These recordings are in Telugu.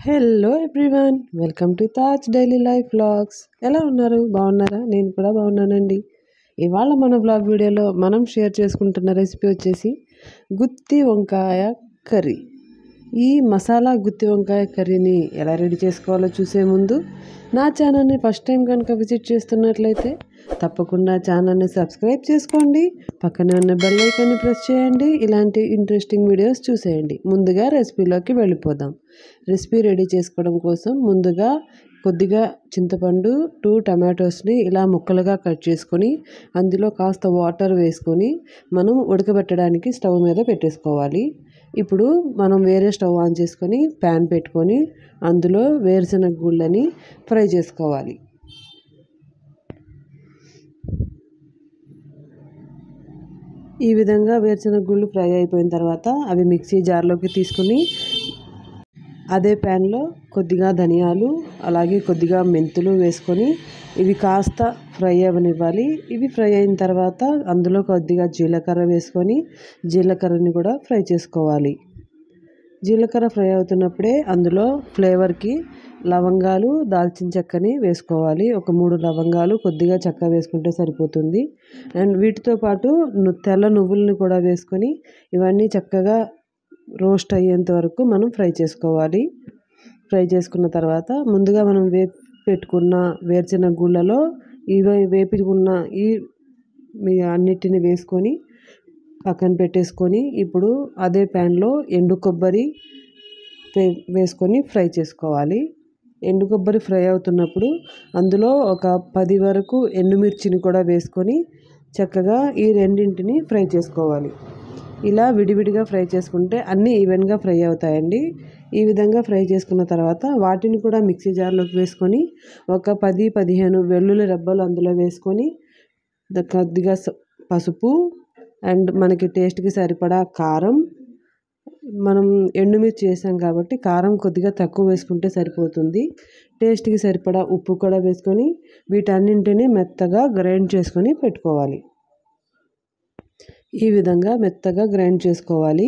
hello everyone welcome to Taj daily life vlogs ఎలా ఉన్నారు బాగున్నారా నేను కూడా బాగున్నానండి ఇవాళ మన వ్లాగ్ వీడియోలో మనం షేర్ చేసుకుంటున్న రెసిపీ వచ్చేసి గుత్తి వంకాయ కర్రీ ఈ మసాలా గుత్తి వంకాయ కర్రీని ఎలా రెడీ చేసుకోవాలో చూసే ముందు నా ఛానల్ని ఫస్ట్ టైం కనుక విజిట్ చేస్తున్నట్లయితే తప్పకుండా ఛానల్ని సబ్స్క్రైబ్ చేసుకోండి పక్కనే ఉన్న బెల్ ఐకాన్ని ప్రెస్ చేయండి ఇలాంటి ఇంట్రెస్టింగ్ వీడియోస్ చూసేయండి ముందుగా రెసిపీలోకి వెళ్ళిపోదాం రెసిపీ రెడీ చేసుకోవడం కోసం ముందుగా కొద్దిగా చింతపండు టూ టమాటోస్ని ఇలా ముక్కలుగా కట్ చేసుకొని అందులో కాస్త వాటర్ వేసుకొని మనం ఉడకబెట్టడానికి స్టవ్ మీద పెట్టేసుకోవాలి ఇప్పుడు మనం వేరే స్టవ్ ఆన్ చేసుకొని ప్యాన్ పెట్టుకొని అందులో వేరుశనగ గుళ్ళని ఫ్రై చేసుకోవాలి ఈ విధంగా వేరుశనగ గుళ్ళు ఫ్రై అయిపోయిన తర్వాత అవి మిక్సీ జార్లోకి తీసుకుని అదే ప్యాన్లో కొద్దిగా ధనియాలు అలాగే కొద్దిగా మెంతులు వేసుకొని ఇవి కాస్త ఫ్రై అవ్వనివ్వాలి ఇవి ఫ్రై అయిన తర్వాత అందులో కొద్దిగా జీలకర్ర వేసుకొని జీలకర్రని కూడా ఫ్రై చేసుకోవాలి జీలకర్ర ఫ్రై అవుతున్నప్పుడే అందులో ఫ్లేవర్కి లవంగాలు దాల్చిన చెక్కని వేసుకోవాలి ఒక మూడు లవంగాలు కొద్దిగా చెక్క వేసుకుంటే సరిపోతుంది అండ్ వీటితో పాటు తెల్ల నువ్వులను కూడా వేసుకొని ఇవన్నీ చక్కగా రోస్ట్ అయ్యేంత వరకు మనం ఫ్రై చేసుకోవాలి ఫ్రై చేసుకున్న తర్వాత ముందుగా మనం వేపి పెట్టుకున్న వేర్చిన గుళ్ళలో ఇవి వేపుకున్న ఈ అన్నిటిని వేసుకొని పక్కన పెట్టేసుకొని ఇప్పుడు అదే ప్యాన్లో ఎండు కొబ్బరి వేసుకొని ఫ్రై చేసుకోవాలి ఎండు కొబ్బరి ఫ్రై అవుతున్నప్పుడు అందులో ఒక పది వరకు ఎండుమిర్చిని కూడా వేసుకొని చక్కగా ఈ రెండింటిని ఫ్రై చేసుకోవాలి ఇలా విడివిడిగా ఫ్రై చేసుకుంటే అన్నీ ఈవెన్గా ఫ్రై అవుతాయండి ఈ విధంగా ఫ్రై చేసుకున్న తర్వాత వాటిని కూడా మిక్సీ జార్లోకి వేసుకొని ఒక పది పదిహేను వెల్లుల్లి రెబ్బలు అందులో వేసుకొని కొద్దిగా పసుపు అండ్ మనకి టేస్ట్కి సరిపడా కారం మనం ఎండుమిర్చి వేసాం కాబట్టి కారం కొద్దిగా తక్కువ వేసుకుంటే సరిపోతుంది టేస్ట్కి సరిపడా ఉప్పు కూడా వేసుకొని వీటన్నింటినీ మెత్తగా గ్రైండ్ చేసుకొని పెట్టుకోవాలి ఈ విధంగా మెత్తగా గ్రైండ్ చేసుకోవాలి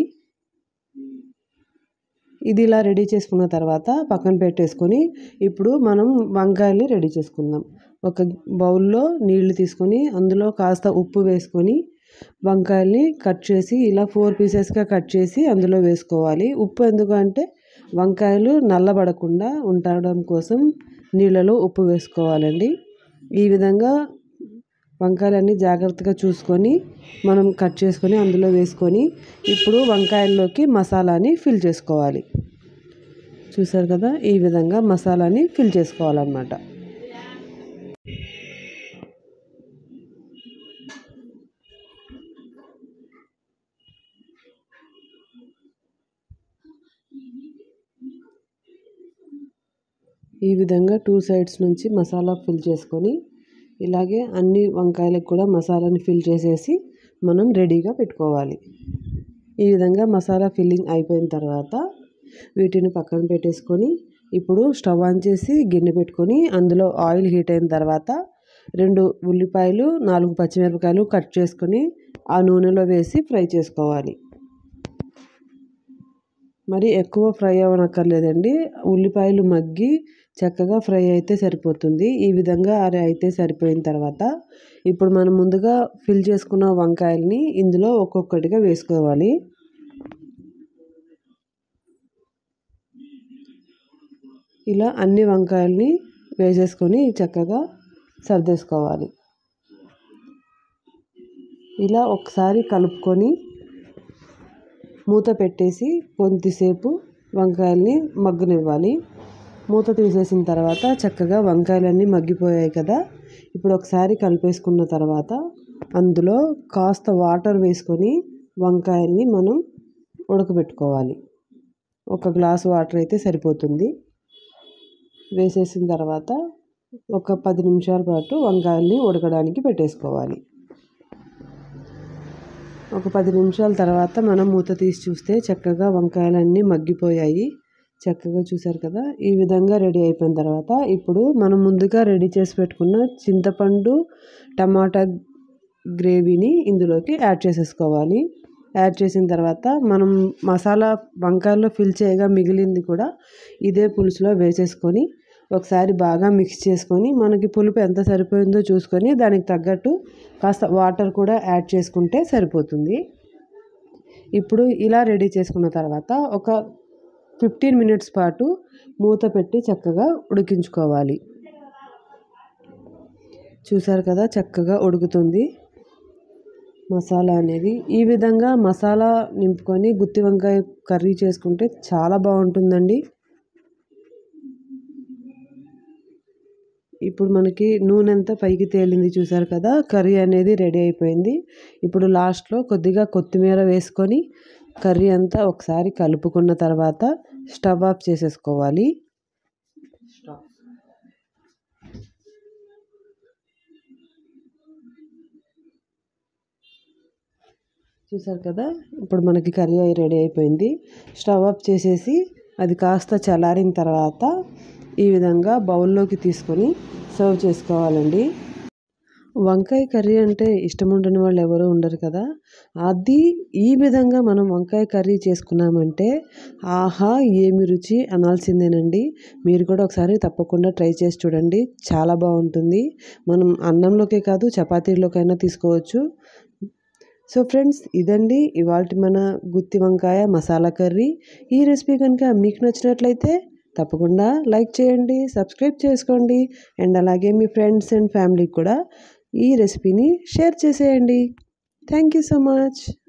ఇది ఇలా రెడీ చేసుకున్న తర్వాత పక్కన పెట్టేసుకొని ఇప్పుడు మనం వంకాయల్ని రెడీ చేసుకుందాం ఒక బౌల్లో నీళ్లు తీసుకొని అందులో కాస్త ఉప్పు వేసుకొని వంకాయల్ని కట్ చేసి ఇలా ఫోర్ పీసెస్గా కట్ చేసి అందులో వేసుకోవాలి ఉప్పు ఎందుకంటే వంకాయలు నల్లబడకుండా ఉండడం కోసం నీళ్ళలో ఉప్పు వేసుకోవాలండి ఈ విధంగా వంకాయలన్నీ జాగ్రత్తగా చూసుకొని మనం కట్ చేసుకొని అందులో వేసుకొని ఇప్పుడు వంకాయల్లోకి మసాలాని ఫిల్ చేసుకోవాలి చూసారు కదా ఈ విధంగా మసాలాని ఫిల్ చేసుకోవాలన్నమాట ఈ విధంగా టూ సైడ్స్ నుంచి మసాలా ఫిల్ చేసుకొని ఇలాగే అన్ని వంకాయలకు కూడా మసాలాని ఫిల్ చేసేసి మనం రెడీగా పెట్టుకోవాలి ఈ విధంగా మసాలా ఫిల్లింగ్ అయిపోయిన తర్వాత వీటిని పక్కన పెట్టేసుకొని ఇప్పుడు స్టవ్ ఆన్ చేసి గిన్నె పెట్టుకొని అందులో ఆయిల్ హీట్ అయిన తర్వాత రెండు ఉల్లిపాయలు నాలుగు పచ్చిమిరపకాయలు కట్ చేసుకొని ఆ నూనెలో వేసి ఫ్రై చేసుకోవాలి మరి ఎక్కువ ఫ్రై అవ్వనక్కర్లేదండి ఉల్లిపాయలు మగ్గి చక్కగా ఫ్రై అయితే సరిపోతుంది ఈ విధంగా అరే అయితే సరిపోయిన తర్వాత ఇప్పుడు మనం ముందుగా ఫిల్ చేసుకున్న వంకాయల్ని ఇందులో ఒక్కొక్కటిగా వేసుకోవాలి ఇలా అన్ని వంకాయల్ని వేసేసుకొని చక్కగా సర్దేసుకోవాలి ఇలా ఒకసారి కలుపుకొని మూత పెట్టేసి కొద్దిసేపు వంకాయల్ని మగ్గనివ్వాలి మూత తీసేసిన తర్వాత చక్కగా వంకాయలన్నీ మగ్గిపోయాయి కదా ఇప్పుడు ఒకసారి కలిపేసుకున్న తర్వాత అందులో కాస్త వాటర్ వేసుకొని వంకాయల్ని మనం ఉడకబెట్టుకోవాలి ఒక గ్లాస్ వాటర్ అయితే సరిపోతుంది వేసేసిన తర్వాత ఒక పది నిమిషాల పాటు వంకాయల్ని ఉడకడానికి పెట్టేసుకోవాలి ఒక పది నిమిషాల తర్వాత మనం మూత తీసి చూస్తే చక్కగా వంకాయలన్నీ మగ్గిపోయాయి చక్కగా చూసారు కదా ఈ విధంగా రెడీ అయిపోయిన తర్వాత ఇప్పుడు మనం ముందుగా రెడీ చేసి పెట్టుకున్న చింతపండు టమాటా గ్రేవీని ఇందులోకి యాడ్ చేసేసుకోవాలి యాడ్ చేసిన తర్వాత మనం మసాలా వంకాయల్లో ఫిల్ చేయగా మిగిలింది కూడా ఇదే పులుసులో వేసేసుకొని ఒకసారి బాగా మిక్స్ చేసుకొని మనకి పులుపు ఎంత సరిపోయిందో చూసుకొని దానికి తగ్గట్టు కాస్త వాటర్ కూడా యాడ్ చేసుకుంటే సరిపోతుంది ఇప్పుడు ఇలా రెడీ చేసుకున్న తర్వాత ఒక ఫిఫ్టీన్ మినిట్స్ పాటు మూత పెట్టి చక్కగా ఉడికించుకోవాలి చూసారు కదా చక్కగా ఉడుకుతుంది మసాలా అనేది ఈ విధంగా మసాలా నింపుకొని గుత్తి వంకాయ కర్రీ చేసుకుంటే చాలా బాగుంటుందండి ఇప్పుడు మనకి నూనె అంతా పైకి తేలింది చూసారు కదా కర్రీ అనేది రెడీ అయిపోయింది ఇప్పుడు లాస్ట్లో కొద్దిగా కొత్తిమీర వేసుకొని కర్రీ అంతా ఒకసారి కలుపుకున్న తర్వాత స్టవ్ ఆఫ్ చేసేసుకోవాలి చూసారు కదా ఇప్పుడు మనకి కర్రీ అయి రెడీ అయిపోయింది స్టవ్ ఆఫ్ చేసేసి అది కాస్త చల్లారిన తర్వాత ఈ విధంగా బౌల్లోకి తీసుకొని సర్వ్ చేసుకోవాలండి వంకాయ కర్రీ అంటే ఇష్టం ఉండని వాళ్ళు ఎవరు ఉండరు కదా అది ఈ విధంగా మనం వంకాయ కర్రీ చేసుకున్నామంటే ఆహా ఏమి రుచి అనాల్సిందేనండి మీరు కూడా ఒకసారి తప్పకుండా ట్రై చేసి చూడండి చాలా బాగుంటుంది మనం అన్నంలోకే కాదు చపాతీలోకైనా తీసుకోవచ్చు సో ఫ్రెండ్స్ ఇదండి ఇవాళ మన గుత్తి వంకాయ మసాలా కర్రీ ఈ రెసిపీ కనుక మీకు నచ్చినట్లయితే తప్పకుండా లైక్ చేయండి సబ్స్క్రైబ్ చేసుకోండి అండ్ అలాగే మీ ఫ్రెండ్స్ అండ్ ఫ్యామిలీకి కూడా ఈ రెసిపీని షేర్ చేసేయండి థ్యాంక్ యూ సో మచ్